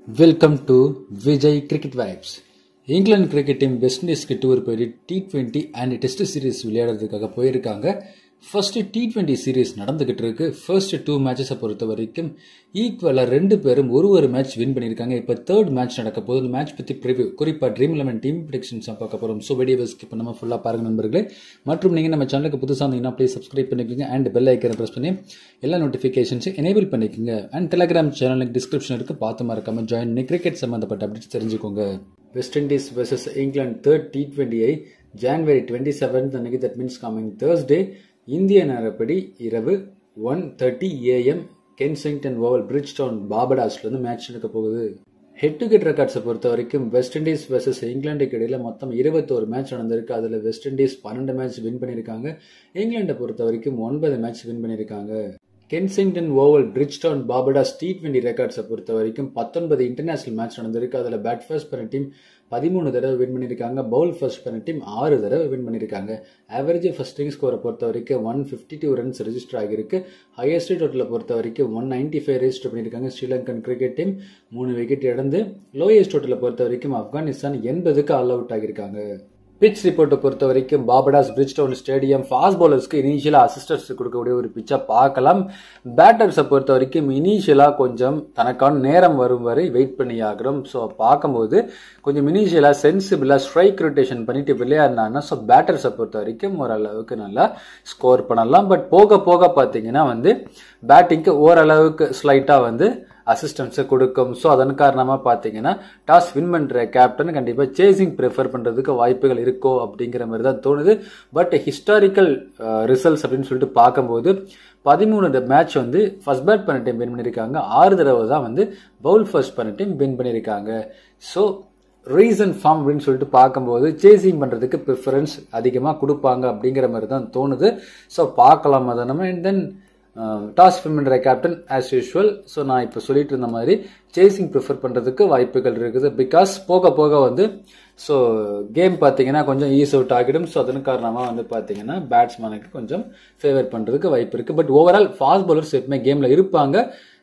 welcome to Vijay cricket vibes England cricket team West இண்டீஸ்க்கு tour போயிட்டு T twenty and test series விளையாடுறதுக்காக போயிருக்காங்க first T twenty series நடந்துகிட்டு இருக்கு ஃபர்ஸ்ட் டூ மேட்சஸை பொறுத்த வரைக்கும் ஈக்குவலாக ரெண்டு பேரும் ஒரு ஒரு மேட்ச் வின் பண்ணியிருக்காங்க இப்போ தேர்ட் மேட்ச் நடக்க போகுது இந்த மேட்ச் பற்றி ப்ரிவியூ குறிப்பாக ட்ரீம் லெவன் டீம் ப்ரிடிக்ஷன்ஸ் பார்க்க போகிறோம் ஸோ வீடியோ ஸ்கிப் பண்ணாமல் ஃபுல்லாக பாருங்க நண்பர்களே மற்றும் நீங்கள் நம்ம சேனலுக்கு புதுசாக இருந்தீங்கன்னா ப்ளீஸ் சப்ஸ்கிரைப் பண்ணிக்கோங்க அண்ட் பெல் ஐக்கனை ப்ரெஸ் பண்ணி எல்லா நோட்டிஃபிகேஷன்ஸும் எனேபிள் பண்ணிக்கோங்க அண்ட் டெலிகிராம் சேனலுக்கு டிஸ்கிரிப்ஷன் இருக்கு பார்த்து மறக்காம ஜாயின் பண்ணி கிரிக்கெட் சம்மந்தப்பட்ட அப்டேட்ஸ் தெரிஞ்சுக்கோங்க West Indies versus England third T டுவெண்ட்டியை ஜான்வரி டுவெண்ட்டி செவன்த் அன்னைக்கு தட் மீன்ஸ் கமிங் தேர்ஸ்டே இந்திய நேரப்படி இரவு one thirty AM Kensington Oval Bridgetown பாபடாஸ்ல இருந்து மேட்ச் நடக்க போகுது ஹெட் டு ஹெட் ரெக்கார்ட்ஸை பொறுத்த வரைக்கும் வெஸ்ட் இண்டீஸ் வர்சஸ் இங்கிலாந்துக்கு இடையில மொத்தம் இருபத்தோரு மேட்ச் நடந்திருக்கு அதில் வெஸ்ட் இண்டீஸ் பன்னெண்டு மேட்ச் வின் பண்ணியிருக்காங்க இங்கிலாண்டை பொறுத்த வரைக்கும் ஒன்பது மேட்ச் வின் பண்ணியிருக்காங்க Kensington Oval Bridgetown Barbados T twenty ரெக்கார்ட்ஸை பொறுத்த வரைக்கும் பத்தொன்பது இன்டர்நேஷனல் மேட்ச் நடந்திருக்கு அதில் பேட் ஃபர்ஸ்ட் பண்ண டீம் பதிமூணு தடவை வின் பண்ணியிருக்காங்க பவுல் ஃபர்ஸ்ட் பண்ண டீம் ஆறு தடவை வின் பண்ணியிருக்காங்க ஆவரேஜ் ஃபர்ஸ்டிங் ஸ்கோரை பொறுத்த வரைக்கும் one fifty two runs register ஆகியிருக்கு ஹையஸ்ட் டோட்டலை பொறுத்த வரைக்கும் ஒன் நைன்டி ஃபைவ் ரெஜிஸ்டர் பண்ணியிருக்காங்க ஸ்ரீலங்கன் கிரிக்கெட் டீம் மூணு விக்கெட் இழந்து லோயஸ்ட் டோட்டலை பொறுத்த வரைக்கும் ஆப்கானிஸ்தான் எண்பதுக்கு ஆல் அவுட் ஆகியிருக்காங்க பிச் ரிப்போர்ட்டை பொறுத்த வரைக்கும் Barbados Bridgetown stadium fast பவுலர்ஸ்க்கு இனிஷியலாக அசிஸ்டர்ஸ் கொடுக்கக்கூடிய ஒரு பிச்சை பார்க்கலாம் பேட்டர்ஸை பொறுத்த வரைக்கும் இனிஷியலாக கொஞ்சம் தனக்கான நேரம் வரும் வரை வெயிட் பண்ணி ஆகிறோம் ஸோ பார்க்கும்போது கொஞ்சம் இனிஷியலாக சென்சிபிளாக ஸ்ட்ரைக் ரொட்டேஷன் பண்ணிட்டு விளையாடினாங்கன்னா ஸோ பேட்டர்ஸை பொறுத்த வரைக்கும் ஓரளவுக்கு நல்லா ஸ்கோர் பண்ணலாம் பட் போக போக பார்த்தீங்கன்னா வந்து பேட்டிங்க்கு ஓரளவுக்கு ஸ்லைட்டாக வந்து அசிஸ்டன்ஸை கொடுக்கும் ஸோ அதன் காரணமாக பார்த்தீங்கன்னா டாஸ் வின் பண்ணுற கேப்டன் கண்டிப்பாக சேசிங் ப்ரிஃபர் பண்ணுறதுக்கு வாய்ப்புகள் இருக்கோ அப்படிங்கிற மாதிரி தான் தோணுது பட் ஹிஸ்டாரிக்கல் ரிசல்ட்ஸ் அப்படின்னு சொல்லிட்டு பார்க்கும்போது பதிமூணு மேட்ச் வந்து ஃபர்ஸ்ட் பேட் பண்ண டீம் வின் பண்ணியிருக்காங்க ஆறு தடவை தான் வந்து பவுல் ஃபர்ஸ்ட் பண்ண டீம் வின் பண்ணியிருக்காங்க ஸோ ரீசன் ஃபார்ம் அப்படின்னு சொல்லிட்டு பார்க்கும்போது சேசிங் பண்ணுறதுக்கு ப்ரிஃபரன்ஸ் அதிகமாக கொடுப்பாங்க அப்படிங்கிற மாதிரி தான் தோணுது ஸோ பார்க்கலாம் அதை நம்ம அண்ட் தென் டாஸ் வின் பண்ணுற கேப்டன் ஆஸ் யூஷுவல் ஸோ நான் இப்போ சொல்லிட்டு இருந்த மாதிரி சேசிங் ப்ரிஃபர் பண்ணுறதுக்கு வாய்ப்புகள் இருக்குது பிகாஸ் போக போக வந்து ஸோ கேம் பார்த்தீங்கன்னா கொஞ்சம் ஈஸ் அவுட் ஆகிடும் ஸோ அதன் காரணமாக வந்து பார்த்தீங்கன்னா பேட்ஸ்மேனுக்கு கொஞ்சம் ஃபேவர் பண்ணுறதுக்கு வாய்ப்பு இருக்குது பட் ஓவரால் ஃபாஸ்ட் பவுலர்ஸ் எப்பவுமே கேமில் இருப்பாங்க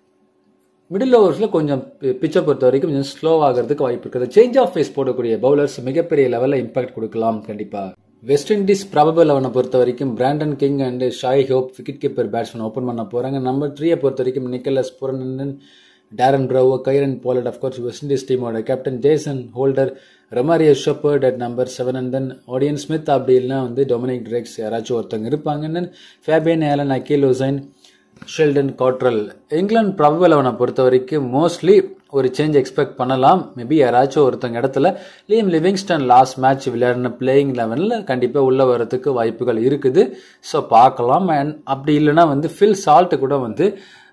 மிடில் ஓவர்ஸில் கொஞ்சம் பிச்சை பொறுத்த வரைக்கும் கொஞ்சம் ஸ்லோ ஆகிறதுக்கு வாய்ப்பு இருக்குது சேஞ்ச் ஆஃப் ஃபேஸ் போடக்கூடிய பவுலர்ஸ் மிகப்பெரிய லெவலில் இம்பாக்ட் கொடுக்கலாம் கண்டிப்பாக வெஸ்ட் இண்டீஸ் ப்ராபபிள் லெவனை பொறுத்த வரைக்கும் Brandon King and Shai Hope wicket keeper batsman open பண்ண போகிறாங்க நம்பர் த்ரீயை பொறுத்த வரைக்கும் Nicholas Pooran Darren Bravo Kieron Pollard of course West Indies டீமோட captain Jason Holder Romario Shepherd at number seven and then Odean Smith அப்படி இல்லைனா வந்து Dominic Drakes யாராச்சும் ஒருத்தவங்க இருப்பாங்க then Fabian Allen Akeal Hosein Sheldon Cottrell England probable லெவனை பொறுத்த வரைக்கும் மோஸ்ட்லி ஒரு சேஞ்ச் எக்ஸ்பெக்ட் பண்ணலாம் மேபி யாராச்சும் ஒருத்தங்க இடத்துல லியம் லிவிங்ஸ்டன் லாஸ்ட் மேட்ச் விளையாடின பிளேயிங் லெவனில் கண்டிப்பாக உள்ளே வரதுக்கு வாய்ப்புகள் இருக்குது ஸோ பார்க்கலாம் அண்ட் அப்படி இல்லைன்னா வந்து ஃபில் சால்ட்டு கூட வந்து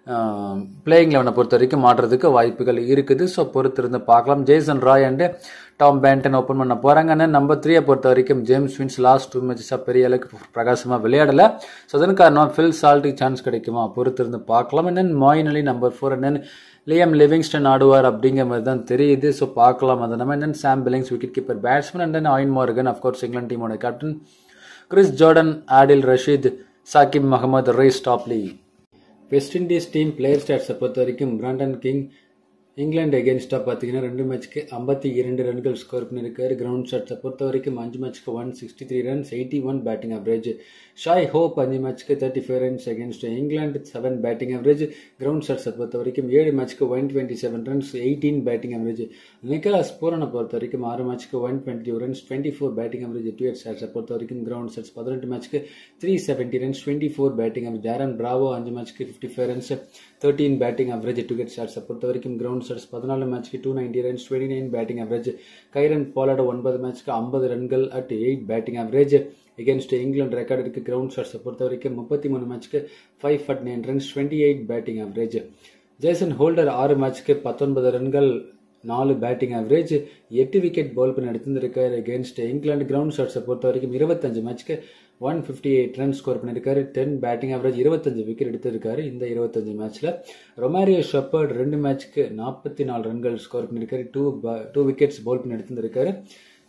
பிளேயிங் லெவனை பொறுத்த வரைக்கும் மாற்றுறதுக்கு வாய்ப்புகள் இருக்குது ஸோ பொறுத்திருந்து பார்க்கலாம் Jason Roy and Tom Banton open பண்ண போகிறாங்கன்னு நம்பர் த்ரீயை பொறுத்த வரைக்கும் ஜேம்ஸ் வின்ஸ் லாஸ்ட் டூ மேட்சஸாக பெரிய அளவுக்கு பிரகாசமாக விளையாடலை ஸோ அதன் காரணம் ஃபில் சால்ட்டுக்கு சான்ஸ் கிடைக்குமா பொறுத்திருந்து பார்க்கலாம் and then Moeen Ali number four and then Liam Livingstone ஆடுவார் அப்படிங்கிற மாதிரி தான் தெரியுது ஸோ பார்க்கலாம் அது நம்ம then Sam Billings wicket keeper batsman and then Eoin Morgan of course England டீமோட captain Chris Jordan Adil Rashid Saqib Mahmood Reece Topley West Indies team player ஸ்டாட்ஸை பொறுத்த வரைக்கும் பிராண்டன் கிங் இங்கிலாந்து எகேன்ஸ்டாக பார்த்தீங்கன்னா ரெண்டு மேட்ச்க்கு ஐம்பத்தி இரண்டு ரன்கள் ஸ்கோர் பண்ணியிருக்காரு கிரவுண்ட் ஷாட்ஸை பொறுத்த வரைக்கும் அஞ்சு மேட்ச்க்கு one sixty three runs eighty one batting average Shai Hope அஞ்சு மேட்ச்க்கு thirty five runs against England seven batting average ground ஷாட்ஸை பொறுத்த வரைக்கும் ஏழு மேட்ச்க்கு one twenty seven runs eighteen batting average Nicholas பூரனை பொறுத்த வரைக்கும் ஆறு மேட்ச்க்கு one twenty two runs twenty four batting average to head ஷாட்ஸை பொறுத்த வரைக்கும் கிரவுண்ட் ஷாட்ஸ் பதினெட்டு மேட்ச்க்கு three seventy runs twenty four batting average Darren Bravo அஞ்சு மேட்ச்க்கு fifty five runs thirteen batting average to head ஷாட்ஸை பொறுத்த வரைக்கும் கிரவுண்ட் ஷாட்ஸ் பதினாலு மேட்ச்க்கு two ninety runs twenty nine batting average Kieron Pollard ஒன்பது மேட்ச்க்கு ஐம்பது ரன்கள் at eight batting average against England record இருக்கு கிரவுண்ட் ஷாட்ஸை பொறுத்த வரைக்கும் முப்பத்தி மூணு மேட்ச்க்கு five forty nine runs twenty eight batting average Jason Holder ஆறு மேட்ச்க்கு பத்தொன்பது ரன்கள் நாலு பேட்டிங் அவரேஜ் எட்டு விக்கெட் பவுல் பண்ணி எடுத்திருக்காரு அகேன்ஸ்ட் இங்கிலாந்து கிரவுண்ட் ஷாட்ஸை பொறுத்த வரைக்கும் இருபத்தஞ்சு மேட்ச்க்கு one fifty eight run score பண்ணியிருக்காரு டென் பேட்டிங் அவரேஜ் இருபத்தஞ்சு விக்கெட் எடுத்திருக்காரு இந்த இருபத்தஞ்சு மேட்ச்ல ரொமாரியோ ஷப்பர்ட் ரெண்டு மேட்ச்க்கு நாற்பத்தி நாலு ரன்கள் ஸ்கோர் பண்ணியிருக்காரு டூ டூ விக்கெட்ஸ் பவுல் பண்ணி எடுத்திருக்காரு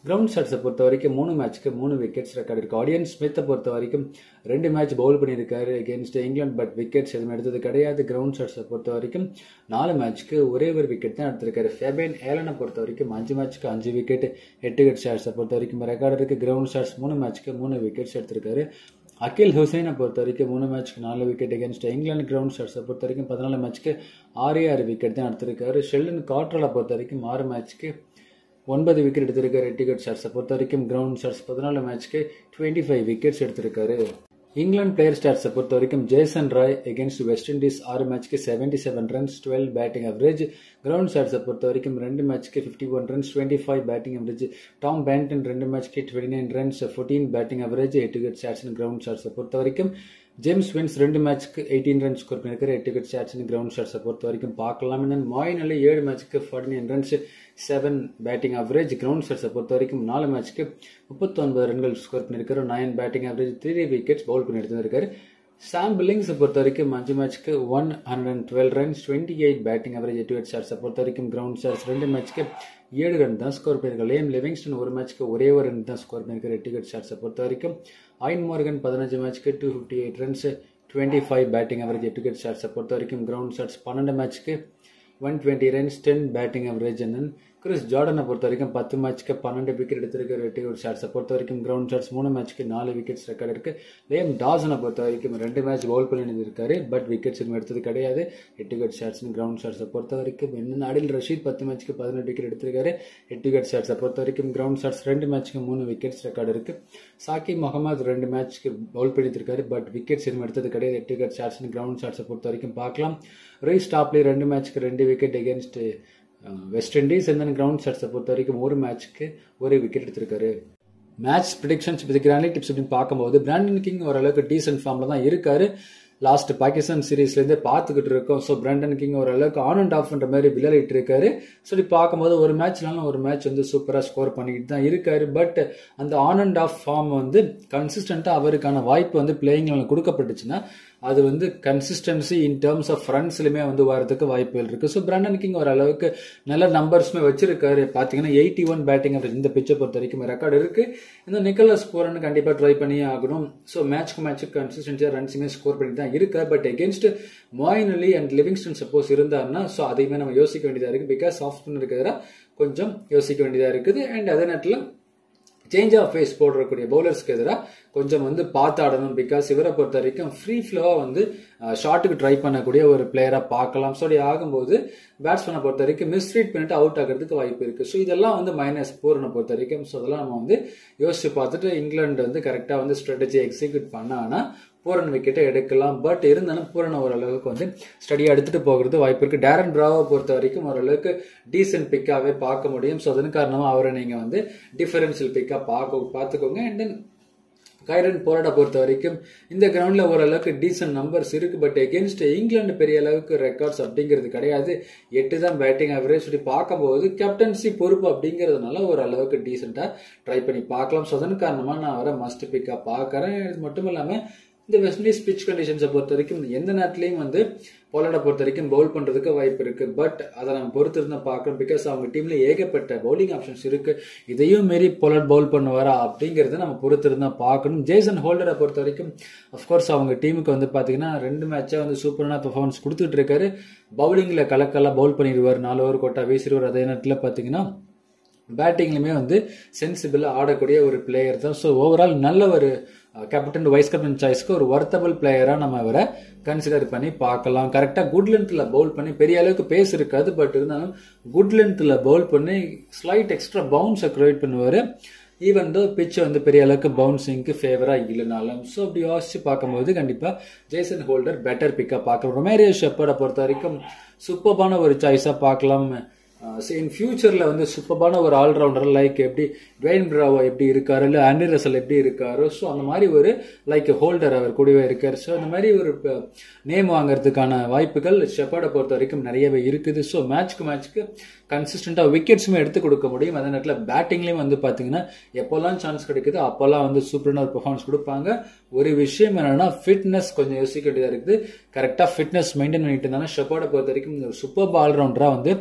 கிரவுண்ட் ஷாட்ஸை பொறுத்த வரைக்கும் மூணு மேட்ச்க்கு மூணு விக்கெட்ஸ் ரெக்கார்ட் இருக்கு ஆடியன்ஸ் ஸ்மித்தை பொறுத்த வரைக்கும் ரெண்டு மேட்ச் பவுல் பண்ணியிருக்காரு அகேன்ஸ்ட் இங்கிலாந்து பட் விக்கெட்ஸ் எதுவும் எடுத்தது கிடையாது கிரவுண்ட் ஷாட்ஸை பொறுத்த வரைக்கும் நாலு மேட்ச்க்கு ஒரே ஒரு விக்கெட் தான் எடுத்திருக்காரு ஃபெபேன் ஏலனை பொறுத்த வரைக்கும் அஞ்சு மேட்ச்க்கு அஞ்சு விக்கெட் எட்டு விக்கெட் ஷாட்ஸை பொறுத்த வரைக்கும் ரெக்கார்டு இருக்கு கிரவுண்ட் ஷாட்ஸ் மூணு மேட்ச்க்கு மூணு விக்கெட்ஸ் எடுத்திருக்காரு அகில் ஹுசைனை பொறுத்த வரைக்கும் மூணு மேட்ச்க்கு நாலு விக்கெட் அகேன்ஸ்ட் இங்கிலாந்து கிரவுண்ட் ஷாட்ஸை பொறுத்த வரைக்கும் பதினாலு மேட்ச்க்கு ஆறே ஆறு விக்கெட் தான் எடுத்திருக்காரு ஷெல்லன் காட்ரலை பொறுத்த வரைக்கும் ஆறு மேட்ச்க்கு ஒன்பது விக்கெட் எடுத்திருக்காரு எட்டு விக்கெட் ஷாட்ஸை பொறுத்த வரைக்கும் கிரவுண்ட் ஷாட்ஸ் பதினாலு மேட்ச்க்கு டுவெண்ட்டி ஃபைவ் விக்கெட்ஸ் எடுத்திருக்காரு இங்கிலாந்து பிளேயர் ஸ்டாட்ஸை பொறுத்த வரைக்கும் Jason Roy against West Indies ஆறு மேட்ச்க்கு seventy seven runs twelve batting average ground ஷாட்ஸை பொறுத்த வரைக்கும் ரெண்டு மேட்ச்க்கு fifty one runs twenty five batting average Tom Banton ரெண்டு மேட்ச்க்கு twenty nine runs fourteen batting average எட்டு விக்கெட் ஷாட்ஸ் கிரவுண்ட் ஷாட்ஸை பொறுத்த வரைக்கும் ஜேம்ஸ் வின்ஸ் ரெண்டு மேட்ச்க்கு எயிட்டீன் ரன்ஸ் ஸ்கோர் பண்ணியிருக்காரு எட்டு விக்கெட் ஷாட்ஸ் கிரவுண்ட் ஷாட்ஸை பொறுத்த வரைக்கும் பார்க்கலாம் இன்னும் மாயின் அலி ஏழு மேட்ச்க்கு forty nine runs seven batting average ground ஷாட்ஸை பொறுத்த வரைக்கும் நாலு மேட்ச்க்கு முப்பத்தொன்பது ரன்கள் ஸ்கோர் பண்ணியிருக்காரு nine batting average three wickets bowl பண்ணி எடுத்திருக்காரு சாம் பில்லிங்ஸை பொறுத்த வரைக்கும் அஞ்சு மேட்ச்க்கு one hundred and twelve runs twenty eight batting average எட்டு விக்கெட் ஷாட்ஸை பொறுத்த வரைக்கும் கிரவுண்ட் ஷாட்ஸ் ரெண்டு மேட்ச்க்கு ஏழு ரன் தான் ஸ்கோர் பண்ணியிருக்காரு லேம் லிவிங்ஸ்டன் ஒரு மேட்ச்க்கு ஒரே ஒரு ரன் தான் ஸ்கோர் பண்ணியிருக்காரு எட்டு விக்கெட் ஷாட்ஸை பொறுத்த வரைக்கும் ஐன் மார்கன் பதினஞ்சு மேட்ச்க்கு two fifty eight runs twenty five batting average எட்டு விக்கெட் ஷாட்ஸை பொறுத்த வரைக்கும் கிரவுண்ட் ஷாட்ஸ் பன்னெண்டு மேட்ச்க்கு one twenty runs ten batting average and Chris ஜார்டனை பொறுத்த வரைக்கும் பத்து மேட்ச்க்கு பன்னெண்டு விக்கெட் எடுத்திருக்கிற எட்டு விக்கெட் ஷாட்ஸை பொறுத்த வரைக்கும் கிரவுண்ட் ஷாட்ஸ் மூணு மேட்ச்க்கு நாலு விக்கெட்ஸ் ரெக்கார்ட் இருக்கு லேம் டாசனை பொறுத்த வரைக்கும் ரெண்டு மேட்ச் பவுல் பண்ணி இருக்காரு பட் விக்கெட்ஸ் இன்னும் எடுத்தது கிடையாது எட்டு விக்கெட் ஷாட்ஸ் கிரவுண்ட் ஷாட்ஸை பொறுத்த வரைக்கும் இன்னும் அடில் ரஷீத் பத்து மேட்ச்க்கு பதினெட்டு விக்கெட் எடுத்திருக்காரு எட்டு விக்கெட் ஷாட்ஸை பொறுத்த வரைக்கும் கிரவுண்ட் ஷாட்ஸ் ரெண்டு மேட்ச்க்கு மூணு விக்கெட்ஸ் ரெக்கார்டு இருக்கு சாக்கி முகமது ரெண்டு மேட்ச்க்கு பவுல் பண்ணியிருக்காரு பட் விக்கெட்ஸ் இன்னும் எடுத்தது கிடையாது எட்டு விக்கெட் ஷாட்ஸ் கிரவுண்ட் ஷாட்ஸை பொறுத்த வரைக்கும் பார்க்கலாம் ரீஸ் டாப்லி ரெண்டு மேட்ச்க்கு ரெண்டு wicket against West Indies and ground ஷாட்ஸை பொறுத்த வரைக்கும் ஒரு மேட்ச்க்கு ஒரு விக்கெட் எடுத்திருக்காரு மேட்ச் ப்ரிடிக்ஷன்ஸ் வித் டிப்ஸ் அப்படின்னு பார்க்கும்போது பிராண்டன் கிங் ஓரளவுக்கு டீசென்ட் ஃபார்ம்ல தான் இருக்காரு லாஸ்ட் பாகிஸ்தான் சீரீஸ்லேருந்தே பார்த்துக்கிட்டு இருக்கோம் ஸோ பிராண்டன் கிங் ஓரளவுக்கு ஆன் அண்ட் ஆஃப்ன்ற மாதிரி விளையாடிட்டு இருக்காரு சொல்லி பார்க்கும்போது ஒரு மேட்ச்னாலும் ஒரு மேட்ச் வந்து சூப்பராக ஸ்கோர் பண்ணிக்கிட்டு தான் இருக்காரு பட் அந்த ஆன் அண்ட் ஆஃப் ஃபார்ம் வந்து கன்சிஸ்டண்ட்டாக அவருக்கான வாய்ப்பு வந்து பிளேயிங் கொடுக்கப்பட்டுச்சுன்னா அது வந்து கன்சிஸ்டன்சி இன் டேர்ம்ஸ் ஆஃப் ரன்ஸ்லையுமே வந்து வரதுக்கு வாய்ப்புகள் இருக்கு ஸோ பிராண்டன் கிங் ஓரளவுக்கு நல்ல நம்பர்ஸுமே வச்சிருக்காரு பார்த்தீங்கன்னா எயிட்டி ஒன் பேட்டிங் இந்த பிச்சை பொறுத்த வரைக்கும் ரெக்கார்டு இருக்கு இந்த நிக்கலஸ் ஸ்கோர்னு கண்டிப்பாக ட்ரை பண்ணியே ஆகணும் ஸோ மேட்ச்க்கு மேட்ச்சுக்கு கன்சிஸ்டன்சியாக ரன்ஸுமே ஸ்கோர் பண்ணி தான் இருக்கு but against Moeen Ali and Livingstone suppose இருந்தாருன்னா ஸோ அதையுமே நம்ம யோசிக்க வேண்டியதாக இருக்கு பிகாஸ் ஆஃப் இருக்கிற கொஞ்சம் யோசிக்க வேண்டியதாக இருக்குது அண்ட் அதே நேரத்தில் சேஞ்ச் ஆஃப் ஃபேஸ் போடுறக்கூடிய பவுலர்ஸ்க்கு எதிராக கொஞ்சம் வந்து பார்த்து ஆடணும் பிகாஸ் இவரை பொறுத்த வரைக்கும் ஃப்ரீ ஃப்ளோவாக வந்து ஷாட்டுக்கு ட்ரை பண்ணக்கூடிய ஒரு பிளேயராக பார்க்கலாம் ஸோ அப்படி ஆகும்போது பேட்ஸ்மேனை பொறுத்த வரைக்கும் மிஸ்ரீட் பண்ணிட்டு அவுட் ஆகிறதுக்கு வாய்ப்பு இருக்குது ஸோ இதெல்லாம் வந்து மைனஸ் பூரனை பொறுத்த வரைக்கும் ஸோ அதெல்லாம் நம்ம வந்து யோசிச்சு பார்த்துட்டு இங்கிலாந்து வந்து கரெக்டாக வந்து ஸ்ட்ராட்டஜி எக்ஸிக்யூட் பண்ணாங்கன்னா பூரன் விக்கெட்டை எடுக்கலாம் பட் இருந்தாலும் பூரன் ஓரளவுக்கு வந்து ஸ்டடியாக எடுத்துட்டு போகிறது வாய்ப்பு இருக்கு டேரன் பிராவை பொறுத்த வரைக்கும் ஓரளவுக்கு டீசென்ட் பிக்காவே பார்க்க முடியும் ஸோ அதன் காரணமாக அவரை நீங்கள் வந்து டிஃபரன்ஷியல் பிக்காக பார்க்க பார்த்துக்கோங்க அண்ட் தென் கைரன் போராட பொறுத்த வரைக்கும் இந்த கிரவுண்ட்ல ஓரளவுக்கு டீசென்ட் நம்பர்ஸ் இருக்கு பட் எகேன்ஸ்ட் இங்கிலாந்து பெரிய அளவுக்கு ரெக்கார்ட்ஸ் அப்படிங்கிறது கிடையாது எட்டு தான் பேட்டிங் ஆவரேஜ் சொல்லி பார்க்கும்போது கேப்டன்சி பொறுப்பு அப்படிங்கிறதுனால ஓரளவுக்கு டீசெண்டா ட்ரை பண்ணி பார்க்கலாம் ஸோ அதன் காரணமா நான் அவரை மஸ்ட் பிக்கா பார்க்கறேன் இது மட்டும் இல்லாம இந்த வெஸ்ட் இண்டீஸ் பிச் கண்டிஷன்ஸை பொறுத்த வரைக்கும் எந்த நேரத்துலையும் வந்து போலாண்டை பொறுத்த வரைக்கும் பவுல் பண்றதுக்கு வாய்ப்பு இருக்கு பட் அதை நம்ம பொறுத்து இருந்தா பார்க்கணும் பிகாஸ் அவங்க டீம்ல ஏகப்பட்ட பவுலிங் ஆப்ஷன்ஸ் இருக்கு இதையும் மீறி போலாட் பவுல் பண்ணுவாரா அப்படிங்கறத நம்ம பொறுத்து இருந்தா பார்க்கணும் ஜேசன் ஹோல்டரை பொறுத்த வரைக்கும் அஃப்கோர்ஸ் அவங்க டீமுக்கு வந்து பாத்தீங்கன்னா ரெண்டு மேட்சா வந்து சூப்பரான பெர்ஃபார்மன்ஸ் கொடுத்துட்டு இருக்காரு பவுலிங்ல கலக்கெல்லாம் பவுல் பண்ணிடுவார் நாலு ஓவர் கொட்டா வீசிடுவார் அதே நேரத்தில் பாத்தீங்கன்னா பேட்டிங்லையுமே வந்து சென்சிபிளாக ஆடக்கூடிய ஒரு பிளேயர் தான் ஸோ ஓவரால் நல்ல ஒரு கேப்டன் வைஸ் கேப்டன் சாய்ஸ்க்கு ஒரு ஒர்த்தபிள் பிளேயராக நம்ம அவரை கன்சிடர் பண்ணி பார்க்கலாம் கரெக்டாக குட் லென்த்தில் பவுல் பண்ணி பெரிய அளவுக்கு பேஸ் இருக்காது பட் இருந்தாலும் குட் லென்த்தில் பவுல் பண்ணி ஸ்லைட் எக்ஸ்ட்ரா பவுன்ஸை க்ரியேட் பண்ணுவார் ஈவன் தோ பிச் வந்து பெரிய அளவுக்கு பவுன்சிங்க்கு ஃபேவராக இல்லைனாலும் ஸோ அப்படி யோசிச்சு பார்க்கும்போது கண்டிப்பாக ஜேசன் ஹோல்டர் பெட்டர் பிக்கப் பார்க்கலாம் ரொமேரியோ ஷெப்பர்டை பொறுத்த வரைக்கும் சூப்பர்பான ஒரு சாய்ஸாக பார்க்கலாம் இன் ஃபியூச்சரில் வந்து சூப்பரான ஒரு ஆல்ரவுண்டர் லைக் எப்படி டுவைன் பிராவோ எப்படி இருக்காரு இல்லை ஆண்டி ரசல் எப்படி இருக்காரோ ஸோ அந்த மாதிரி ஒரு லைக் ஹோல்டர் அவர் கூடவே இருக்கார் ஸோ அந்த மாதிரி ஒரு நேம் வாங்குறதுக்கான வாய்ப்புகள் ஷெப்பர்டை பொறுத்த வரைக்கும் நிறையவே இருக்குது ஸோ மேட்ச்க்கு மேட்ச்க்கு கன்சிஸ்டண்டாக விக்கெட்ஸுமே எடுத்து கொடுக்க முடியும் அதே நேரத்தில் பேட்டிங்லேயும் வந்து பார்த்தீங்கன்னா எப்போல்லாம் சான்ஸ் கிடைக்குது அப்போல்லாம் வந்து சூப்பரான ஒரு பெர்ஃபார்மன்ஸ் கொடுப்பாங்க ஒரு விஷயம் என்னன்னா ஃபிட்னஸ் கொஞ்சம் யோசிக்க வேண்டியதாக இருக்குது கரெக்டாக ஃபிட்னஸ் மெயின்டைன் பண்ணிட்டு இருந்தாலும் ஷெப்பர்டை பொறுத்த வரைக்கும் ஒரு சூப்பர் ஆல்ரவுண்டராக வந்து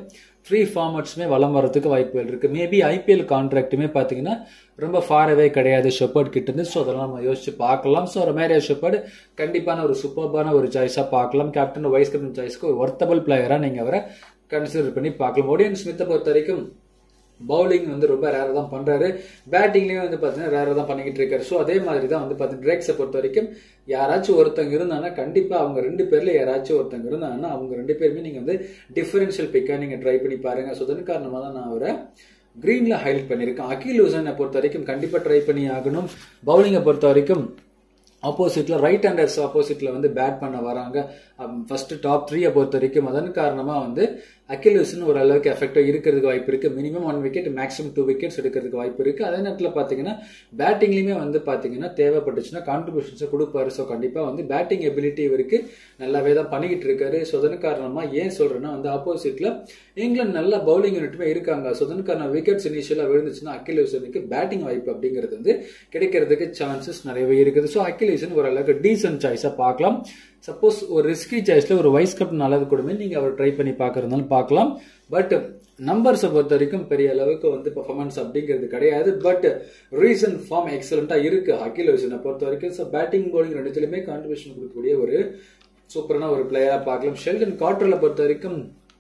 த்ரீ ஃபார்மட்ஸுமே வளம் வரதுக்கு வாய்ப்புகள் இருக்கு மேபி ஐபிஎல் கான்ட்ராக்ட்டுமே பார்த்தீங்கன்னா ரொம்ப ஃபாரவே கிடையாது ஷெப்பர்ட் கிட்ட இருந்து ஸோ அதெல்லாம் நம்ம யோசிச்சு பார்க்கலாம் ஸோ ரொமேரியா ஷெப்பர்ட் கண்டிப்பான ஒரு சூப்பர்பான ஒரு சாய்ஸாக பார்க்கலாம் கேப்டன் வைஸ் கேப்டன் சாய்ஸ்க்கு ஒரு ஒர்த்தபிள் பிளேயராக நீங்கள் அவரை கன்சிடர் பண்ணி பார்க்கலாம் ஒடியன் ஸ்மித்தை பொறுத்த வரைக்கும் பவுலிங் வந்து ரொம்ப ரேராக தான் பண்றாரு பேட்டிங்லயும் வந்து பார்த்தீங்கன்னா ரேராக தான் பண்ணிக்கிட்டு இருக்காரு ஸோ அதே மாதிரி தான் வந்து பார்த்தீங்கன்னா ட்ரேக்ஸை பொறுத்த வரைக்கும் யாராச்சும் ஒருத்தங்க இருந்தாங்கன்னா கண்டிப்பா அவங்க ரெண்டு பேர்ல யாராச்சும் ஒருத்தங்க இருந்தாங்கன்னா அவங்க ரெண்டு பேருமே நீங்க வந்து டிஃபரன்ஷியல் பிக்கா நீங்க ட்ரை பண்ணி பாருங்க ஸோ அதன் காரணமாக தான் நான் அவரை கிரீன்ல ஹைலைட் பண்ணியிருக்கேன் அகில் ஹுசனை பொறுத்த வரைக்கும் கண்டிப்பா ட்ரை பண்ணி ஆகணும் பவுலிங்கை பொறுத்த வரைக்கும் ஆப்போசிட்ல ரைட் ஹேண்டர்ஸ் ஆப்போசிட்ல வந்து பேட் பண்ண வராங்க ஃபர்ஸ்ட் டாப் த்ரீயை பொறுத்த வரைக்கும் அதன் காரணமா வந்து அகில் ஹுசன் ஓரளவுக்கு எஃபெக்டாக இருக்கிறதுக்கு வாய்ப்பு இருக்கு minimum one wicket maximum two wickets எடுக்கிறதுக்கு வாய்ப்பு இருக்கு அதே நேரத்தில் பார்த்தீங்கன்னா பேட்டிங்லையுமே வந்து பார்த்தீங்கன்னா தேவைப்பட்டுச்சுன்னா கான்ட்ரிபியூஷன்ஸை கொடுப்பாரு ஸோ கண்டிப்பாக வந்து பேட்டிங் எபிலிட்டி இவருக்கு நல்லாவே தான் பண்ணிக்கிட்டு இருக்காரு ஸோ அதன் காரணமாக ஏன் சொல்றேன்னா வந்து ஆப்போசிட்ல இங்கிலாந்து நல்ல பவுலிங் யூனிட்டுமே இருக்காங்க ஸோ அதன் காரணம் விக்கெட்ஸ் இனிஷியலாக விழுந்துச்சுன்னா அகில் ஹுசனுக்கு பேட்டிங் வாய்ப்பு அப்படிங்கிறது வந்து கிடைக்கிறதுக்கு சான்சஸ் நிறையவே இருக்குது ஸோ அகில் ஹுசன் ஓரளவுக்கு டீசன்ட் சாய்ஸாக பார்க்கலாம் சப்போஸ் ஒரு ரிஸ்கி சாய்ஸ்ல ஒரு வைஸ் கேப்டன் அளவு கூடமே நீங்க அவர் ட்ரை பண்ணி பார்க்கறதுனாலும் பார்க்கலாம் பட் நம்பர்ஸை பொறுத்த வரைக்கும் பெரிய அளவுக்கு வந்து பெர்ஃபார்மன்ஸ் அப்படிங்கிறது கிடையாது பட் ரீசன் ஃபார்ம் எக்ஸலண்டா இருக்கு அகில் ஹுசனை பொறுத்த வரைக்கும் ஸோ பேட்டிங் பவுலிங் ரெண்டுத்துலையுமே கான்ட்ரிபியூஷன் கொடுக்கக்கூடிய ஒரு சூப்பரான ஒரு பிளேயரா பார்க்கலாம் ஷெல்டன் கார்டரில் பொறுத்த வரைக்கும்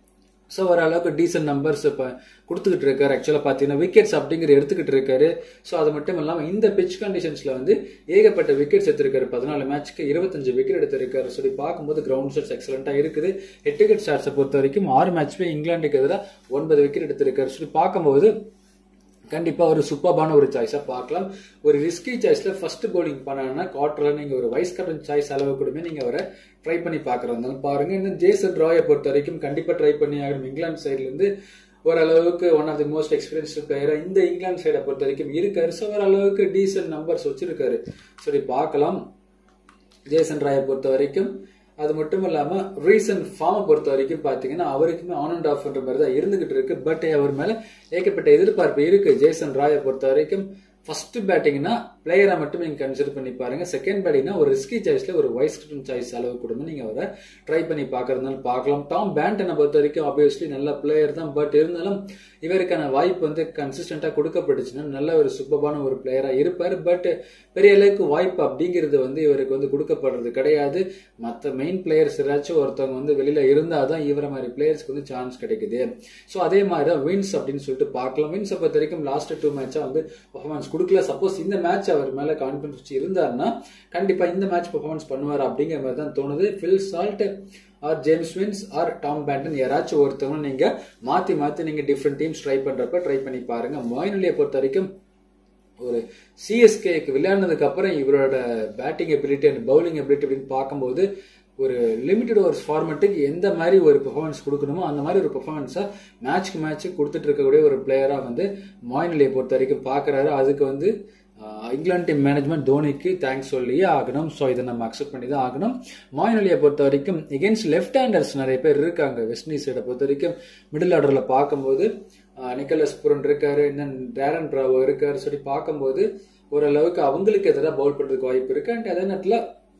ஸோ ஓரளவுக்கு டீசென்ட் நம்பர்ஸ் இப்போ கொடுத்துக்கிட்டு இருக்காரு ஆக்சுவலாக பார்த்தீங்கன்னா விக்கெட்ஸ் அப்படிங்கிற எடுத்துக்கிட்டு இருக்காரு ஸோ அது மட்டும் இல்லாமல் இந்த பிச் கண்டிஷன்ஸில் வந்து ஏகப்பட்ட விக்கெட்ஸ் எடுத்திருக்காரு பதினாலு மேட்ச்க்கு இருபத்தஞ்சு விக்கெட் எடுத்திருக்காரு சொல்லி பார்க்கும்போது கிரவுண்ட் ஷாட்ஸ் எக்ஸலண்ட்டாக இருக்குது ஹெட் விக்கெட் ஷாட்ஸை பொறுத்த வரைக்கும் ஆறு மேட்ச்மே இங்கிலாந்துக்கு எதிராக ஒன்பது விக்கெட் எடுத்திருக்காரு சொல்லி பார்க்கும்போது கண்டிப்பா ஒரு சூப்பர்பான ஒரு சாய்ஸா பார்க்கலாம் ஒரு ரிஸ்கி சாய்ஸ்ல ஃபர்ஸ்ட் பவுலிங் பண்ணனா குவார்டர்ல நீங்க ஒரு வைஸ் கேப்டன் சாய்ஸ் அளவு கூடமே நீங்க அவரை ட்ரை பண்ணி பாக்குறதுனால பாருங்க இன்னும் ஜேசன் ராயை பொறுத்த வரைக்கும் கண்டிப்பா ட்ரை பண்ணி ஆகணும் இங்கிலாந்து சைட்ல இருந்து ஓரளவுக்கு one of the most experienced பிளேயரா இந்த இங்கிலாந்து சைடை பொறுத்த வரைக்கும் இருக்காரு ஸோ ஓரளவுக்கு டீசென்ட் நம்பர்ஸ் வச்சிருக்காரு சரி பார்க்கலாம் ஜேசன் ராயை பொறுத்த வரைக்கும் அது மட்டும் இல்லாம ரீசன்ட் ஃபார்மை பொறுத்த வரைக்கும் பாத்தீங்கன்னா அவருக்குமே ஆன் அண்ட் ஆஃப்ன்ற மாதிரி தான் இருந்துகிட்டு இருக்கு பட் அவர் மேல ஏகப்பட்ட எதிர்பார்ப்பு இருக்கு ஜேசன் ராயை பொறுத்த வரைக்கும் ஃபர்ஸ்ட் பேட்டிங்னா பிளேயரை மட்டும் நீங்க கன்சிடர் பண்ணி பாருங்க செகண்ட் பேட்டிங்னா ஒரு ரிஸ்கி சாய்ஸ்ல ஒரு வைஸ் கேப்டன் சாய்ஸ் அளவு கொடுத்து நீங்க அவரை ட்ரை பண்ணி பாக்குறதுனால பார்க்கலாம் டாம் பேண்டனை பொறுத்த வரைக்கும் ஆப்வியஸ்லி நல்ல பிளேயர் தான் பட் இருந்தாலும் இவருக்கான வாய்ப்பு வந்து கன்சிஸ்டண்டா கொடுக்கப்பட்டுச்சுன்னா நல்ல ஒரு சூப்பரான ஒரு பிளேயரா இருப்பாரு பட் பெரிய அளவுக்கு வாய்ப்பு அப்படிங்கிறது வந்து இவருக்கு வந்து கொடுக்கப்படுறது கிடையாது மற்ற மெயின் பிளேயர்ஸ் ஏதாச்சும் ஒருத்தவங்க வந்து வெளியில இருந்தாதான் இவர மாதிரி பிளேயர்ஸ்க்கு வந்து சான்ஸ் கிடைக்குது ஸோ அதே மாதிரி தான் வின்ஸ் அப்படின்னு சொல்லிட்டு பார்க்கலாம் வின்ஸை பொறுத்த வரைக்கும் லாஸ்ட் டூ மேட்சா வந்து பர்ஃபார்மன்ஸ் கொடுக்கல சப்போஸ் இந்த மேட்ச் அவர் மேல கான்பிடன்ஸ் வச்சு இருந்தாருன்னா கண்டிப்பா இந்த மேட்ச் பெர்ஃபார்மன்ஸ் பண்ணுவார் அப்படிங்கிற மாதிரி தான் தோணுது Phil Salt or James Vince or Tom Banton யாராச்சும் ஒருத்தவங்க நீங்க மாத்தி மாத்தி நீங்க டிஃப்ரெண்ட் டீம்ஸ் ட்ரை பண்றப்ப ட்ரை பண்ணி பாருங்க மோயினலியை பொறுத்த வரைக்கும் ஒரு சிஎஸ்கேக்கு விளையாடினதுக்கு அப்புறம் இவரோட batting ability and bowling ability அப்படின்னு பார்க்கும்போது ஒரு லிமிடெட் ஓவர்ஸ் ஃபார்மெட்டுக்கு எந்த மாதிரி ஒரு பெர்ஃபார்மன்ஸ் கொடுக்கணுமோ அந்த மாதிரி ஒரு பெர்ஃபார்மன்ஸை மேட்ச்க்கு மேட்ச் கொடுத்துட்டு இருக்கக்கூடிய ஒரு பிளேயராக வந்து மாயினலியை பொறுத்த வரைக்கும் பார்க்குறாரு அதுக்கு வந்து இங்கிலாந்து டீம் மேனேஜ்மெண்ட் தோனிக்கு தேங்க்ஸ் சொல்லியே ஆகணும் ஸோ இதை நம்ம அக்செப்ட் பண்ணி தான் ஆகணும் மாயின் அலியை பொறுத்த வரைக்கும் எகென்ஸ்ட் லெஃப்ட் ஹேண்டர்ஸ் நிறைய பேர் இருக்காங்க வெஸ்ட் இண்டீஸ் சைடை பொறுத்த வரைக்கும் மிடில் ஆர்டரில் பார்க்கும்போது நிக்கலஸ் புரன் இருக்காரு இன்னும் டேரன் பிராவோ இருக்காரு சொல்லி பார்க்கும்போது ஓரளவுக்கு அவங்களுக்கு எதிராக பவுல் பண்ணுறதுக்கு வாய்ப்பு இருக்கு அண்ட் அதே நேரத்தில்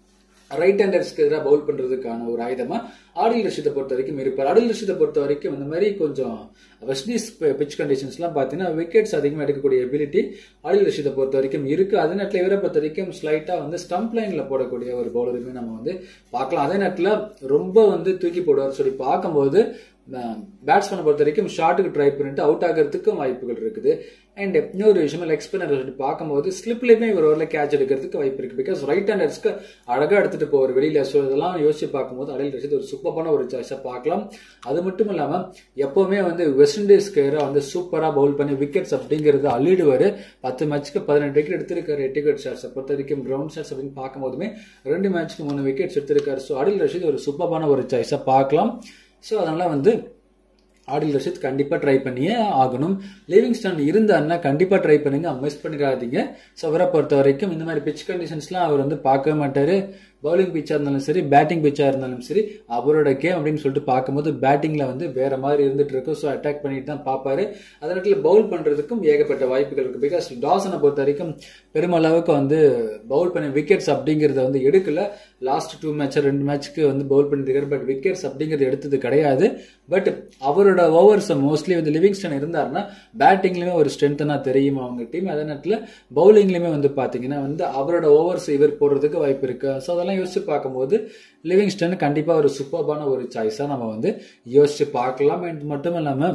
ரைட் ஹேண்டர்ஸ்க்கு எதிராக பவுல் பண்றதுக்கான ஒரு ஆயுதமா ஆடில் ரஷீதை பொறுத்த வரைக்கும் இருப்பார் ஆடில் ரஷீதை பொறுத்த வரைக்கும் இந்த மாதிரி கொஞ்சம் வெஸ்ட் இண்டீஸ் பிச் கண்டிஷன்ஸ்லாம் பார்த்தீங்கன்னா விக்கெட்ஸ் அதிகமாக எடுக்கக்கூடிய எபிலிட்டி ஆடில் ரஷீதை பொறுத்த வரைக்கும் இருக்கு அதே நேரத்தில் இவரை பொறுத்த வரைக்கும் ஸ்லைட்டா வந்து ஸ்டம்ப் லைன்ல போடக்கூடிய ஒரு பவுலருமே நம்ம வந்து பார்க்கலாம் அதே நேரத்தில் ரொம்ப வந்து தூக்கி போடுவார் சொல்லி பார்க்கும்போது பேட்ஸ்மேனை பொறுத்த வரைக்கும் ஷாட்டுக்கு ட்ரை பண்ணிட்டு அவுட் ஆகிறதுக்கும் வாய்ப்புகள் இருக்குது அண்ட் இன்னொரு விஷயம் லெக் ஸ்பின்னர் பார்க்கும்போது ஸ்லிப்லயுமே இவர் ஓரில் கேட்ச் எடுக்கிறதுக்கு வாய்ப்பு இருக்கு பிகாஸ் ரைட் ஹேண்டர்ஸ்க்கு அழகா எடுத்துட்டு போவார் வெளியில ஸோ இதெல்லாம் யோசிச்சு பார்க்கும்போது அடையில் ரசித் ஒரு சூப்பரான ஒரு சாய்ஸா பார்க்கலாம் அது மட்டும் இல்லாம எப்பவுமே வந்து வெஸ்ட் இண்டீஸ்க்கு வந்து சூப்பரா பவுல் பண்ணி விக்கெட்ஸ் அப்படிங்கிறது அள்ளிடுவாரு பத்து மேட்ச்க்கு பதினெட்டு விக்கெட் எடுத்திருக்காரு எட்டு விக்கெட் ஷாட்ஸ் பொறுத்த வரைக்கும் கிரவுண்ட் ஷாட்ஸ் அப்படின்னு பார்க்கும்போதுமே ரெண்டு மேட்ச்க்கு மூணு விக்கெட்ஸ் எடுத்திருக்காரு ஸோ அடில் ரஷீத் ஒரு சூப்பரான ஒரு சாய்ஸா பார்க்கலாம் ஸோ அதனால வந்து ஆடில் ரஷித் கண்டிப்பாக ட்ரை பண்ணியே ஆகணும் லிவிங்ஸ்டன் இருந்தாருன்னா கண்டிப்பாக ட்ரை பண்ணுங்க மிஸ் பண்ணிடாதீங்க ஸோ அவரை பொறுத்த வரைக்கும் இந்த மாதிரி பிச் கண்டிஷன்ஸ்லாம் அவர் வந்து பார்க்கவே மாட்டார் பவுலிங் பிச்சாக இருந்தாலும் சரி பேட்டிங் பிச்சாக இருந்தாலும் சரி அவரோட கேம் அப்படின்னு சொல்லிட்டு பார்க்கும்போது பேட்டிங்கில் வந்து வேற மாதிரி இருந்துட்டு இருக்கும் ஸோ அட்டாக் பண்ணிட்டு தான் பார்ப்பாரு அதே நேரத்தில் பவுல் பண்ணுறதுக்கும் ஏகப்பட்ட வாய்ப்புகள் இருக்குது பிகாஸ் டாசனை பொறுத்த வரைக்கும் பெருமளவுக்கு வந்து பவுல் பண்ண விக்கெட்ஸ் அப்படிங்கிறத வந்து எடுக்கல லாஸ்ட் டூ மேட்ச் ரெண்டு மேட்ச்க்கு வந்து பவுல் பண்ணிருக்காரு பட் விக்கெட்ஸ் அப்படிங்கிறது எடுத்தது கிடையாது பட் அவரோட ஓவர்ஸ் மோஸ்ட்லி வந்து லிவிங்ஸ்டன் இருந்தாருன்னா பேட்டிங்லயுமே ஒரு ஸ்ட்ரென்த்தனா தெரியும் அவங்க டீம் அதே நேரத்தில் பவுலிங்லயுமே வந்து பாத்தீங்கன்னா வந்து அவரோட ஓவர்ஸ் இவர் போடுறதுக்கு வாய்ப்பு இருக்கு ஸோ அதெல்லாம் யோசிச்சு பார்க்கும்போது லிவிங்ஸ்டன் கண்டிப்பா ஒரு சூப்பர்பான ஒரு சாய்ஸா நம்ம வந்து யோசிச்சு பார்க்கலாம் அண்ட் மட்டும் இல்லாம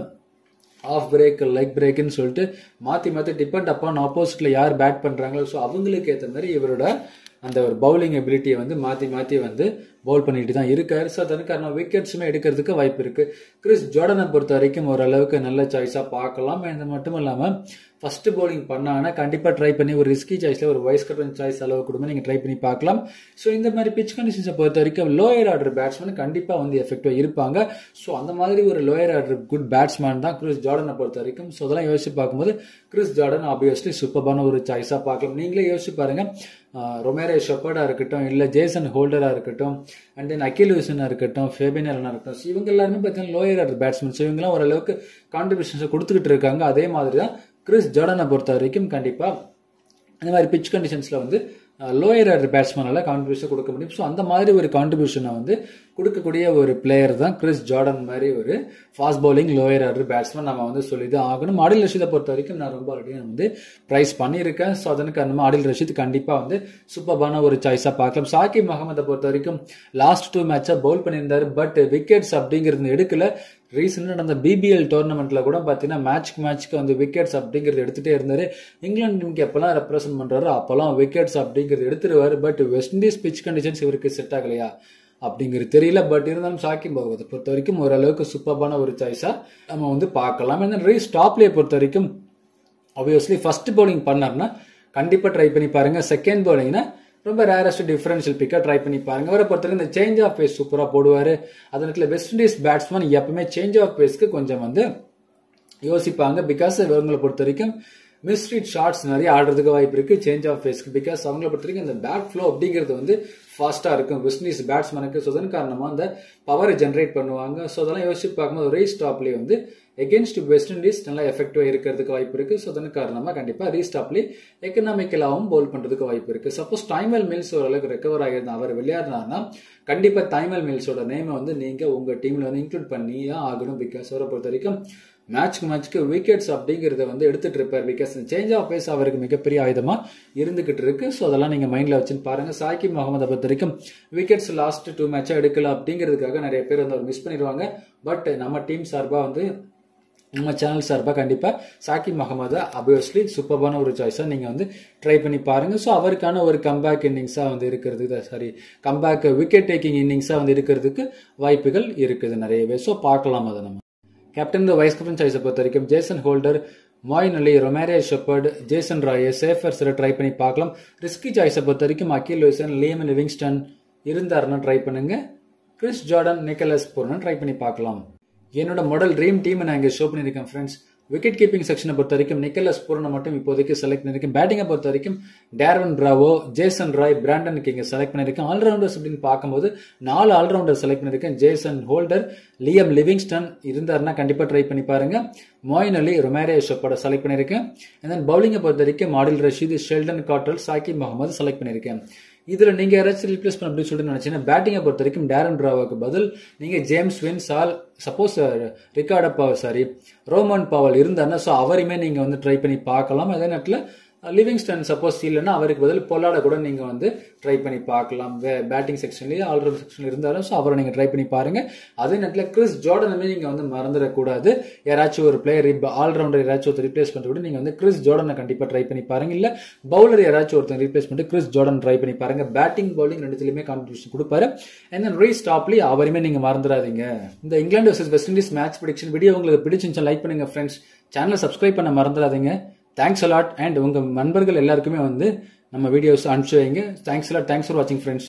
ஆஃப் பிரேக் லெக் பிரேக்குன்னு சொல்லிட்டு மாற்றி மாற்றி டிபெண்ட் அப்பான் ஆப்போசிட்டில் யார் பேட் பண்ணுறாங்களோ ஸோ அவங்களுக்கு ஏற்ற மாதிரி இவரோட அந்த ஒரு பவுலிங் எபிலிட்டியை வந்து மாற்றி மாற்றி வந்து பவுல் பண்ணிட்டு தான் இருக்காரு ஸோ அதற்கான விக்கெட்ஸுமே எடுக்கிறதுக்கு வாய்ப்பு இருக்கு கிறிஸ் ஜோர்டனை பொறுத்த வரைக்கும் ஓரளவுக்கு நல்ல சாய்ஸாக பார்க்கலாம் இது மட்டும் இல்லாமல் ஃபர்ஸ்ட் பவுலிங் பண்ணாங்கன்னா கண்டிப்பாக ட்ரை பண்ணி ஒரு ரிஸ்கி சாய்ஸில் ஒரு வைஸ் கட்டன் சாய்ஸ் அளவு கூட நீங்கள் ட்ரை பண்ணி பார்க்கலாம் ஸோ இந்த மாதிரி பிச் கண்டிஷன்ஸை பொறுத்த வரைக்கும் லோயர் ஆர்டர் பேட்ஸ்மேன் கண்டிப்பாக வந்து எஃபெக்டிவாக இருப்பாங்க ஸோ அந்த மாதிரி ஒரு லோயர் ஆர்டர் குட் பேட்ஸ்மேன் தான் கிறிஸ் ஜார்டனை பொறுத்த வரைக்கும் ஸோ அதெல்லாம் யோசிச்சு பார்க்கும்போது கிறிஸ் ஜார்டன் ஆப்வியஸ்லி சூப்பரான ஒரு சாய்ஸாக பார்க்கலாம் நீங்களே யோசிச்சு பாருங்க ரொமேரே ஷெப்பர்டா இருக்கட்டும் இல்லை ஜேசன் ஹோல்டரா இருக்கட்டும் அண்ட் தென் அகில் விசனா இருக்கட்டும் ஃபேபினர்னா இருக்கட்டும் ஸோ இவங்க எல்லாருமே பார்த்தீங்கன்னா லோயர் ஆர்டர் பேட்ஸ்மேன் ஸோ இவங்கெல்லாம் ஓரளவுக்கு கான்ட்ரிபியூஷன்ஸை கொடுத்துக்கிட்டு இருக்காங்க அதே மாதிரி தான் கிறிஸ் ஜார்டனை பொறுத்த வரைக்கும் கண்டிப்பாக இந்த மாதிரி பிச் கண்டிஷன்ஸில் வந்து லோயர் ஆர்டர் பேட்ஸ்மேனால கான்ட்ரிபியூஷன் கொடுக்க முடியும் ஸோ அந்த மாதிரி ஒரு கான்ட்ரிபியூஷனை வந்து கொடுக்கக்கூடிய ஒரு பிளேயர் தான் கிறிஸ் ஜார்டன் மாதிரி ஒரு fast bowling lower order batsman நம்ம வந்து சொல்லி தான் ஆகணும் ஆடில் ரஷீதை பொறுத்த வரைக்கும் நான் ரொம்ப ஆல்ரெடி வந்து ப்ரைஸ் பண்ணியிருக்கேன் ஸோ அதன் காரணமாக ஆடில் ரஷீத் கண்டிப்பாக வந்து சூப்பர்பான ஒரு சாய்ஸாக பார்க்கலாம் சாக்கிப் முகமதை பொறுத்த வரைக்கும் லாஸ்ட் டூ மேட்சாக பவுல் பண்ணியிருந்தாரு பட் விக்கெட்ஸ் அப்படிங்கிறது எடுக்கல ரீசெண்டாக நடந்த பிபிஎல் டோர்னமெண்ட்ல கூட பார்த்தீங்கன்னா மேட்ச்க்கு மேட்ச்க்கு வந்து விக்கெட்ஸ் அப்படிங்கிறது எடுத்துகிட்டே இருந்தார் இங்கிலாந்து டீமுக்கு எப்போல்லாம் ரெப்ரசென்ட் பண்ணுறாரோ அப்போல்லாம் விக்கெட்ஸ் அப்படிங்கிறது எடுத்துருவார் but West Indies pitch conditions இவருக்கு செட் ஆகலையா அப்படிங்கிறது தெரியல பட் இருந்தாலும் சாக்கிம் பகவத்தை பொறுத்த வரைக்கும் ஓரளவுக்கு சூப்பரான ஒரு சாய்ஸாக நம்ம வந்து பார்க்கலாம் இந்த ரீ ஸ்டாப்லேயே பொறுத்த வரைக்கும் ஆப்வியஸ்லி ஃபர்ஸ்ட் பவுலிங் பண்ணார்னா கண்டிப்பாக ட்ரை பண்ணி பாருங்க செகண்ட் பவுலிங்னா ரொம்ப ரேரஸ்ட் டிஃபரன்ஷியல் பிக்கை ட்ரை பண்ணி பாருங்க அவரை பொறுத்தவரைக்கும் இந்த சேஞ்ச் ஆஃப் பேஸ் சூப்பராக போடுவார் அதே நேரத்தில் வெஸ்ட் இண்டீஸ் பேட்ஸ்மேன் எப்பவுமே சேஞ்ச் ஆஃப் பேஸ்க்கு கொஞ்சம் வந்து யோசிப்பாங்க பிகாஸ் இவங்களை பொறுத்த வரைக்கும் மிஸ்ரீட் ஷார்ட்ஸ் நிறைய ஆடுறதுக்கு வாய்ப்பு இருக்கு சேஞ்ச் ஆஃப் பேஸ்க்கு பிகாஸ் அவங்கள பொறுத்த வரைக்கும் இந்த பேட் ஃப்ளோ அப்படிங்கிறது வந்து ஃபாஸ்ட்டாக இருக்கும் வெஸ்ட் இண்டீஸ் பேட்ஸ்மேனுக்கு ஸோ அதன் காரணமாக அந்த பவரை ஜென்ரேட் பண்ணுவாங்க ஸோ அதெல்லாம் யோசிச்சு பார்க்கும்போது ரீ ஸ்டாப்லேயே வந்து எகென்ஸ்ட் வெஸ்ட் இண்டீஸ் நல்லா எஃபெக்டிவாக இருக்கிறதுக்கு வாய்ப்பு இருக்கு ஸோ அதன் காரணமாக கண்டிப்பாக ரீஸ்டாப்லி எக்கனாமிக்கலாகவும் பவுல் பண்ணுறதுக்கு வாய்ப்பு இருக்கு சப்போஸ் டைமல் மில்ஸ் ஓரளவுக்கு ரெக்கவர் ஆகியிருந்தா அவர் விளையாடுனாருன்னா கண்டிப்பாக டைமல் மில்ஸோட நேமை வந்து நீங்கள் உங்கள் டீமில் வந்து இன்க்ளூட் பண்ணி தான் ஆகணும் பிகாஸ் அவரை பொறுத்த வரைக்கும் மேட்ச்க்கு மேட்ச்க்கு விக்கெட்ஸ் அப்படிங்கிறத வந்து எடுத்துட்டு இருப்பார் பிகாஸ் சேஞ்ச் ஆஃப் பேஸ் அவருக்கு மிகப்பெரிய ஆயுதமா இருந்துகிட்டு இருக்கு ஸோ அதெல்லாம் நீங்க மைண்ட்ல வச்சுன்னு பாருங்க சாக்கி முகமதை பொறுத்த வரைக்கும் விக்கெட்ஸ் லாஸ்ட் டூ மேட்சா எடுக்கல அப்படிங்கிறதுக்காக நிறைய பேர் வந்து அவர் மிஸ் பண்ணிடுவாங்க பட் நம்ம டீம் சார்பா வந்து நம்ம சேனல் சார்பாக கண்டிப்பாக சாக்கி முகமது அபியஸ்லி சூப்பரான ஒரு சாய்ஸாக நீங்கள் வந்து ட்ரை பண்ணி பாருங்கள் ஸோ அவருக்கான ஒரு கம்பேக் இன்னிங்ஸாக வந்து இருக்கிறதுக்கு சாரி கம்பேக் விக்கெட் டேக்கிங் இன்னிங்ஸாக வந்து இருக்கிறதுக்கு வாய்ப்புகள் இருக்குது நிறையவே ஸோ பார்க்கலாம் அதை நம்ம கேப்டன் வைஸ் கேப்டன் சாய்ஸை பொறுத்த வரைக்கும் Jason Holder Moeen Ali Romario Shepherd Jason Roy safer சில ட்ரை பண்ணி பார்க்கலாம் ரிஸ்கி சாய்ஸை பொறுத்த வரைக்கும் அகில் லூசன் லியம் லிவிங்ஸ்டன் இருந்தாருன்னா ட்ரை பண்ணுங்க கிறிஸ் ஜார்டன் நிக்கலஸ் போறனா ட்ரை பண்ணி பார்க்கலாம் என்னோட மாடல் ட்ரீம் டீம் நான் இங்கே ஷோ பண்ணியிருக்கேன் ஃப்ரெண்ட்ஸ் விக்கெட் கீப்பிங் செக்ஷனை பொறுத்த வரைக்கும் நிக்கலஸ் பூரனை மட்டும் இப்போதைக்கு செலக்ட் பண்ணியிருக்கேன் பேட்டிங்கை பொறுத்த வரைக்கும் டேரன் பிராவோ ஜேசன் ராய் பிராண்டனுக்கு இங்கே செலக்ட் பண்ணியிருக்கேன் ஆல்ரவுண்டர்ஸ் அப்படின்னு பார்க்கும்போது நாலு ஆல்ரவுண்டர் செலக்ட் பண்ணியிருக்கேன் ஜேசன் ஹோல்டர் லியம் லிவிங்ஸ்டன் இருந்தாருன்னா கண்டிப்பாக ட்ரை பண்ணி பாருங்க மோயின் அலி ரொமேரே ஷப்போட செலக்ட் பண்ணியிருக்கேன் அண்ட் தென் பவுலிங்கை பொறுத்த வரைக்கும் மாடில் ரஷீத் ஷெல்டன் காட்டல் சாக்கி முகமது செலக்ட் பண்ணியிருக்கேன் இதுல நீங்க யாராச்சும் ரீப்ளேஸ் பண்ண அப்படின்னு சொல்லிட்டு நினைச்சீங்கன்னா பேட்டிங்கை பொறுத்த வரைக்கும் டேரன் டிராவாக்கு பதில் நீங்க ஜேம்ஸ் வின் சால் சப்போஸ் ரிகார்ட பாவல் சாரி ரோமன் பாவல் இருந்தாருன்னா ஸோ அவரையுமே நீங்க வந்து ட்ரை பண்ணி பார்க்கலாம் அதே நேரத்தில் லிவிங்ஸ்டன் சப்போஸ் இல்லைன்னா அவருக்கு பதில் பொல்லாட கூட நீங்க வந்து ட்ரை பண்ணி பார்க்கலாம் பேட்டிங் செக்ஷன்லயே ஆல்ரவுண்ட் செக்ஷன் இருந்தாலும் ஸோ அவரை நீங்க ட்ரை பண்ணி பாருங்க அதே நேரத்தில் கிறிஸ் ஜோர்டனுமே நீங்க வந்து மறந்துடக்கூடாது யாராச்சும் ஒரு பிளேயர் இப்போ ஆல்ரவுண்டர் யாராச்சும் ஒருத்தர் ரீப்ளேஸ் பண்ணிட்டு கூட நீங்க வந்து கிறிஸ் ஜோர்டனை கண்டிப்பா ட்ரை பண்ணி பாருங்க இல்ல பவுலர் யாராச்சும் ஒருத்தர் ரீப்ளேஸ் பண்ணிட்டு கிறிஸ் ஜோர்டன் ட்ரை பண்ணி பாருங்க பேட்டிங் பவுலிங் ரெண்டுத்துலயுமே கான்ட்ரிபியூஷன் கொடுப்பாரு அண்ட் தென் ரீ ஸ்டாப்லி அவரையுமே நீங்க மறந்துடாதீங்க இந்த England versus West Indies match prediction video உங்களுக்கு பிடிச்சிருந்துச்சா லைக் பண்ணுங்க ஃப்ரெண்ட்ஸ் சேனலை சப்ஸ்கிரைப் பண்ண மறந்துடாதீங்க தேங்க்ஸ் அலாட் அண்ட் உங்கள் நண்பர்கள் எல்லாருக்குமே வந்து நம்ம வீடியோஸ் அனுப்பிச்சு வைங்க தேங்க்ஸ் அலாட் தேங்க்ஸ் ஃபார் வாட்சிங் ஃப்ரெண்ட்ஸ்